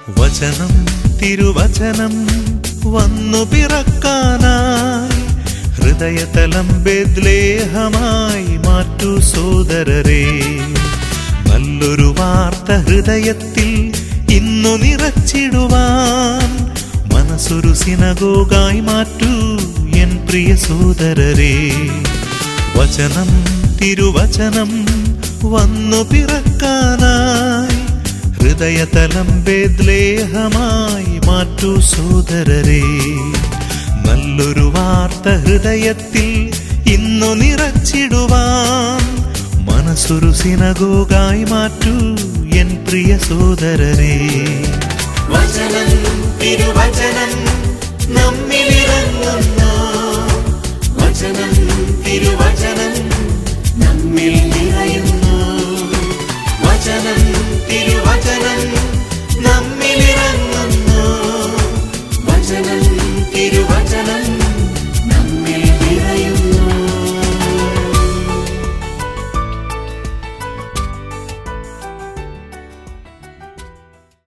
വചനം തിരുവചനം വന്നു പിറക്കാനായി ഹൃദയതലം ബെദ്ലേഹമായി മാറ്റു സോദരരെ നല്ലൊരു വാർത്ത ഹൃദയത്തിൽ ഇന്നു നിറച്ചിടുവാൻ മനസ്സൊരു സിനഗോഗായി മാറ്റൂ എൻ പ്രിയ സോദരരെ വചനം തിരുവചനം വന്നു പിറക്കാനായി ഹൃദയതലം ബേദ്ലേഹമായി മാറ്റൂ സോദരരെ നല്ലൊരു വാർത്ത ഹൃദയത്തിൽ ഇന്നു നിറച്ചിടുവാൻ മനസ്സൊരു സിനഗോഗായി മാറ്റൂ എൻ പ്രിയ സോദരരെ വചനം തിരുവചനം നമ്മിലിറങ്ങുന്നു വചനം തിരുവചനം നമ്മിൽ നിറയുന്നു വചനം